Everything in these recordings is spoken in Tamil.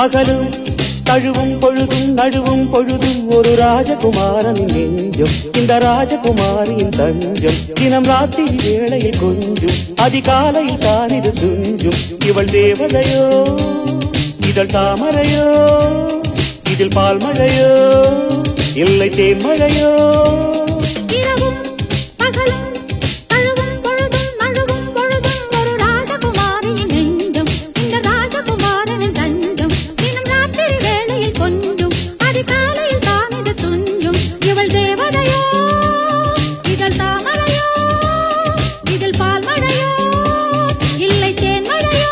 பகலும் தழுவும் பொழுதும் நழுவும் பொழுதும் ஒரு ராஜகுமாரன் நெஞ்சம் இந்த ராஜகுமாரியின் தஞ்சம் தினம் ராத்திரி வேளையில் கொஞ்சும் அதிகாலையில் தான் இது துஞ்சும் இவள் தேவதையோ இதழ் தாமரையோ இதில் பால் மழையோ இல்லை தேன்மழையோ இரவும் பகலும் தழுவும் பொழுதும் நழுவும் பொழுதும் ஒரு ராஜகுமாரியின் நெஞ்சம் இந்த ராஜகுமாரனின் தஞ்சம் தினம் ராத்திரி வேளையில் கொஞ்சும் அதிகாலையில் தான் இது துஞ்சும் இவள் தேவதையோ இதழ் தாமரையோ இதில் பால் மழையோ இல்லை தேன்மழையோ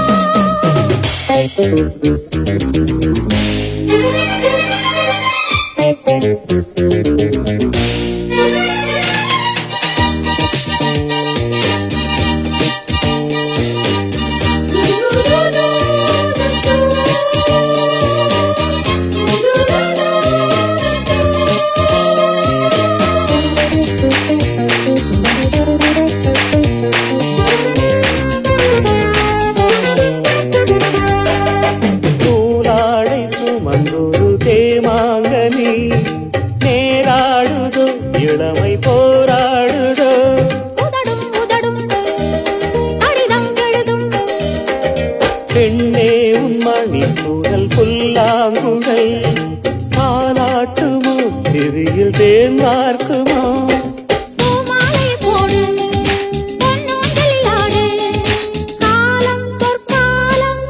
நூலாடை சுமந்தொரு தேமாங்கனி நேராடுதோ இளமை போராடுதோ உதடும் உதடும் அரிதம் எழுதும் பெண்ணே உன்மணி சூழல் புல்லாங்குழல் பாலாட்டுமோ திரியில் தேர்ந்தார்க்குமோ பூமாலை போடு பொன்னூஞ்சலில் ஆடு காலம் பொற்காலம்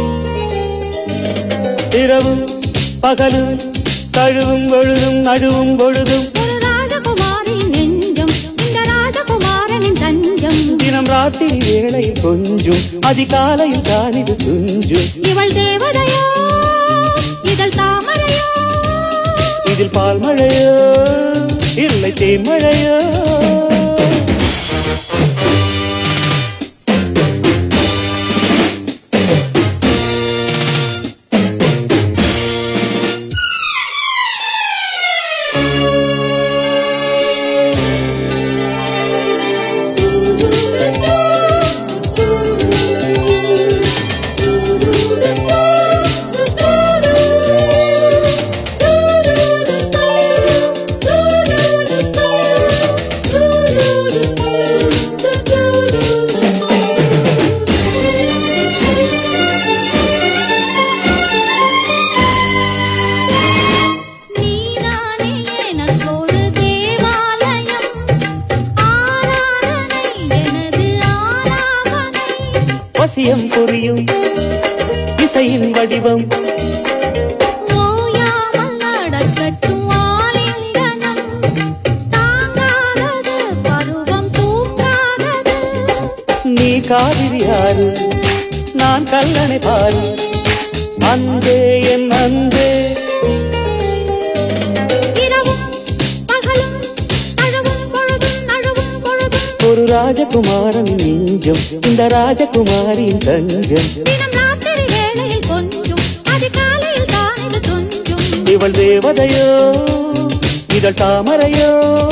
இரவும் பகலும் தழுவும் பொழுதும் நழுவும் பொழுதும் ஒரு ராஜகுமாரின் நெஞ்சம் இந்த ராஜகுமாரனின் தஞ்சம் தினம் ராத்திரி வேளையில் கொஞ்சும் அதிகாலையில் தானிது துஞ்சும் இவள் தேவதையோ இதழ் தாமரையோ இதில் பால் மழையோ இல்லை தேன்மழையோ நீதானே எனக்கொரு தேவாலயம் ஆராதனை எனது ஆராதனை வசியம் புரியும் இசையின் வடிவம் ஓயாமல் நடக்கட்டும் ஆலிங்கனம் தாங்காதது பருவம் தூங்காதது நீ காவிரி ஆறு நான் கல்லணை பாரு அன்பே என் அன்பே இரவும் பகலும் தழுவும் பொழுதும் நழுவும் பொழுதும் ஒரு ராஜகுமாரன் நெஞ்சம் இந்த ராஜகுமாரியின் தஞ்சம் தினம் ராத்திரி வேளையில் கொஞ்சும் அதிகாலையில் தான் இது துஞ்சும் இவள் தேவதையோ இதழ் தாமரையோ